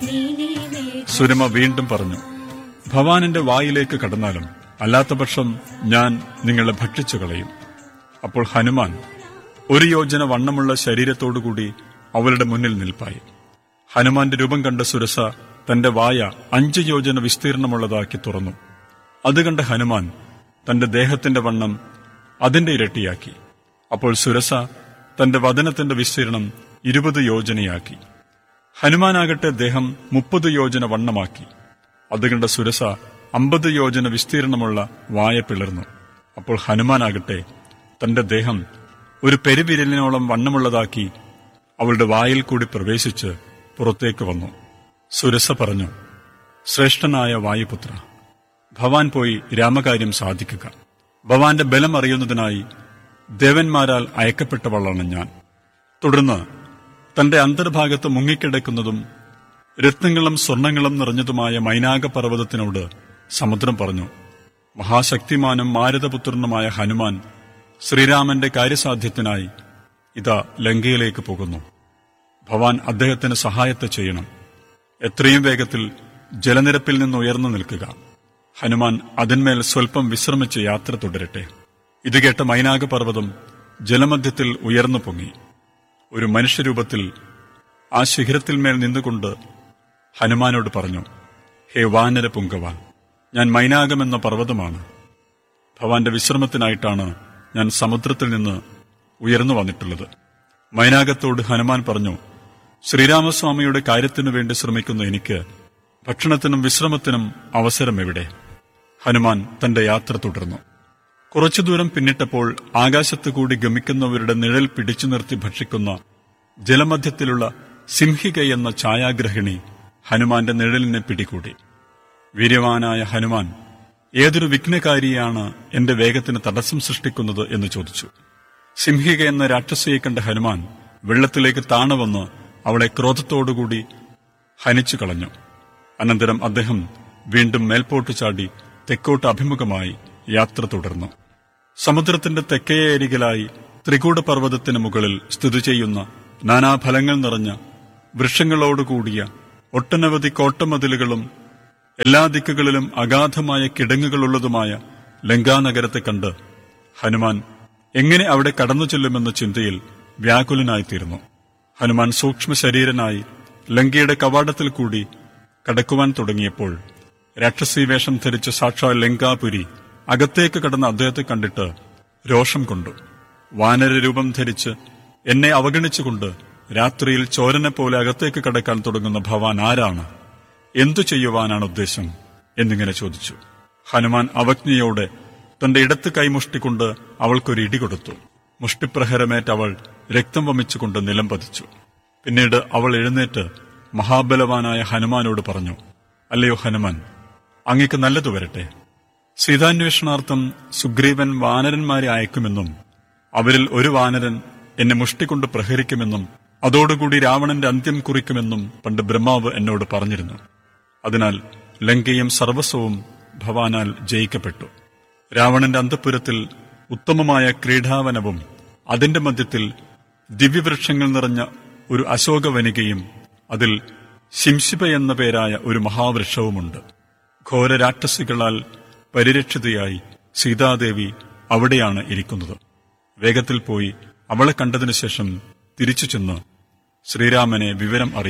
സുരമ വീണ്ടും പറഞ്ഞു ഭവാനിന്റെ വായിലേക്ക് കടന്നാലും അല്ലാത്തപക്ഷം ഞാൻ നിങ്ങളെ ഭക്ഷിച്ചു കളയും അപ്പോൾ ഹനുമാൻ ഒരു യോജന വണ്ണമുള്ള ശരീരത്തോടുകൂടി അവളുടെ മുന്നിൽ നിൽപ്പായി ഹനുമാന്റെ രൂപം കണ്ട സുരസ തന്റെ വായ അഞ്ച് യോജന വിസ്തീർണമുള്ളതാക്കി തുറന്നു അത് കണ്ട ഹനുമാൻ തന്റെ ദേഹത്തിന്റെ വണ്ണം അതിന്റെ ഇരട്ടിയാക്കി അപ്പോൾ സുരസ തന്റെ വദനത്തിന്റെ വിസ്തീർണം ഇരുപത് യോജനയാക്കി ഹനുമാനാകട്ടെ ദേഹം മുപ്പത് യോജന വണ്ണമാക്കി അത് കണ്ട സുരസ അമ്പത് യോജന വിസ്തീർണമുള്ള വായ പിളർന്നു അപ്പോൾ ഹനുമാനാകട്ടെ തന്റെ ദേഹം ഒരു പെരുവിരലിനോളം വണ്ണമുള്ളതാക്കി അവളുടെ വായിൽ കൂടി പ്രവേശിച്ച് പുറത്തേക്ക് വന്നു സുരസ പറഞ്ഞു ശ്രേഷ്ഠനായ വായുപുത്ര ഭവാൻ പോയി രാമകാര്യം സാധിക്കുക ഭവാന്റെ ബലം അറിയുന്നതിനായി ദേവന്മാരാൽ അയക്കപ്പെട്ടവളാണ് ഞാൻ തുടർന്ന് തന്റെ അന്തർഭാഗത്ത് മുങ്ങിക്കിടക്കുന്നതും രത്നങ്ങളും സ്വർണങ്ങളും നിറഞ്ഞതുമായ മൈനാക പർവ്വതത്തിനോട് സമുദ്രം പറഞ്ഞു മഹാശക്തിമാനും മാരുതപുത്രനുമായ ഹനുമാൻ ശ്രീരാമന്റെ കാര്യസാധ്യത്തിനായി ഇതാ ലങ്കയിലേക്ക് പോകുന്നു ഭവാൻ അദ്ദേഹത്തിന് സഹായത്തെ ചെയ്യണം എത്രയും വേഗത്തിൽ ജലനിരപ്പിൽ നിന്ന് ഉയർന്നു നിൽക്കുക ഹനുമാൻ അതിന്മേൽ സ്വൽപ്പം വിശ്രമിച്ച് യാത്ര തുടരട്ടെ ഇത് കേട്ട മൈനാക പർവ്വതം ജലമധ്യത്തിൽ ഉയർന്നു പൊങ്ങി ഒരു മനുഷ്യരൂപത്തിൽ ആ ശിഖരത്തിന്മേൽ നിന്നുകൊണ്ട് ഹനുമാനോട് പറഞ്ഞു ഹേ വാനര പുങ്കവ ഞാൻ മൈനാകമെന്ന പർവ്വതമാണ് ഭവാന്റെ വിശ്രമത്തിനായിട്ടാണ് ഞാൻ സമുദ്രത്തിൽ നിന്ന് ഉയർന്നു വന്നിട്ടുള്ളത് മൈനാകത്തോട് ഹനുമാൻ പറഞ്ഞു ശ്രീരാമസ്വാമിയുടെ കാര്യത്തിനു വേണ്ടി ശ്രമിക്കുന്ന എനിക്ക് ഭക്ഷണത്തിനും വിശ്രമത്തിനും അവസരം എവിടെ ഹനുമാൻ തന്റെ യാത്ര തുടർന്നു കുറച്ചു ദൂരം പിന്നിട്ടപ്പോൾ ആകാശത്തു കൂടി ഗമിക്കുന്നവരുടെ നിഴൽ പിടിച്ചു നിർത്തി ഭക്ഷിക്കുന്ന ജലമധ്യത്തിലുള്ള സിംഹിക എന്ന ഛായാഗ്രഹിണി ഹനുമാന്റെ നിഴലിനെ പിടികൂടി വീര്യവാനായ ഹനുമാൻ ഏതൊരു വിഘ്നകാരിയാണ് എന്റെ വേഗത്തിന് തടസ്സം സൃഷ്ടിക്കുന്നത് എന്ന് ചോദിച്ചു സിംഹിക എന്ന രാക്ഷസിയെ കണ്ട ഹനുമാൻ വെള്ളത്തിലേക്ക് താണുവന്ന് അവളെ ക്രോധത്തോടുകൂടി ഹനിച്ചു കളഞ്ഞു അനന്തരം അദ്ദേഹം വീണ്ടും മേൽപോട്ട് ചാടി തെക്കോട്ട് അഭിമുഖമായി യാത്ര തുടർന്നു സമുദ്രത്തിന്റെ തെക്കേ അരികിലായി ത്രികൂട പർവ്വതത്തിന് മുകളിൽ സ്ഥിതി ചെയ്യുന്ന നാനാഫലങ്ങൾ നിറഞ്ഞ വൃക്ഷങ്ങളോടുകൂടിയ ഒട്ടനവധി കോട്ടമതിലുകളും എല്ലാ ദിക്കുകളിലും അഗാധമായ കിടങ്ങുകളുള്ളതുമായ ലങ്കാനഗരത്തെ കണ്ട് ഹനുമാൻ എങ്ങനെ അവിടെ കടന്നു ചെല്ലുമെന്ന ചിന്തയിൽ വ്യാകുലനായിത്തീർന്നു ഹനുമാൻ സൂക്ഷ്മ ശരീരനായി ലങ്കയുടെ കവാടത്തിൽ കൂടി കടക്കുവാൻ തുടങ്ങിയപ്പോൾ രാക്ഷസി വേഷം ധരിച്ച സാക്ഷാൽ ലങ്കാപുരി അകത്തേക്ക് കടന്ന അദ്ദേഹത്തെ കണ്ടിട്ട് രോഷം കൊണ്ടു വാനര രൂപം ധരിച്ച് എന്നെ അവഗണിച്ചുകൊണ്ട് രാത്രിയിൽ ചോരനെ പോലെ അകത്തേക്ക് കടക്കാൻ തുടങ്ങുന്ന ഭവാൻ ആരാണ് എന്തു ചെയ്യുവാനാണ് ഉദ്ദേശം എന്നിങ്ങനെ ചോദിച്ചു ഹനുമാൻ അവജ്ഞയോടെ തന്റെ ഇടത്ത് കൈമുഷ്ടിക്കൊണ്ട് അവൾക്കൊരു ഇടി കൊടുത്തു മുഷ്ടിപ്രഹരമേറ്റ് അവൾ രക്തം വമിച്ചുകൊണ്ട് നിലം പതിച്ചു പിന്നീട് അവൾ എഴുന്നേറ്റ് മഹാബലവാനായ ഹനുമാനോട് പറഞ്ഞു അല്ലയോ ഹനുമാൻ അങ്ങക്ക് നല്ലതു വരട്ടെ സീതാന്വേഷണാർത്ഥം സുഗ്രീവൻ വാനരന്മാരെ അയക്കുമെന്നും അവരിൽ ഒരു വാനരൻ എന്നെ മുഷ്ടികൊണ്ട് പ്രഹരിക്കുമെന്നും അതോടുകൂടി രാവണന്റെ അന്ത്യം കുറിക്കുമെന്നും പണ്ട് ബ്രഹ്മാവ് എന്നോട് പറഞ്ഞിരുന്നു അതിനാൽ ലങ്കയും സർവസ്വവും ഭവാനാൽ ജയിക്കപ്പെട്ടു രാവണന്റെ അന്തപുരത്തിൽ ഉത്തമമായ ക്രീഡാവനവും അതിന്റെ മധ്യത്തിൽ ദിവ്യവൃക്ഷങ്ങൾ നിറഞ്ഞ ഒരു അശോകവനികയും അതിൽ ശിംശിപ എന്ന പേരായ ഒരു മഹാവൃക്ഷവുമുണ്ട് ഘോര രാക്ഷസികളാൽ പരിരക്ഷിതയായി സീതാദേവി അവിടെയാണ് ഇരിക്കുന്നത് വേഗത്തിൽ പോയി അവളെ കണ്ടതിനു ശേഷം തിരിച്ചു ചെന്ന് ശ്രീരാമനെ വിവരം അറിയിച്ചു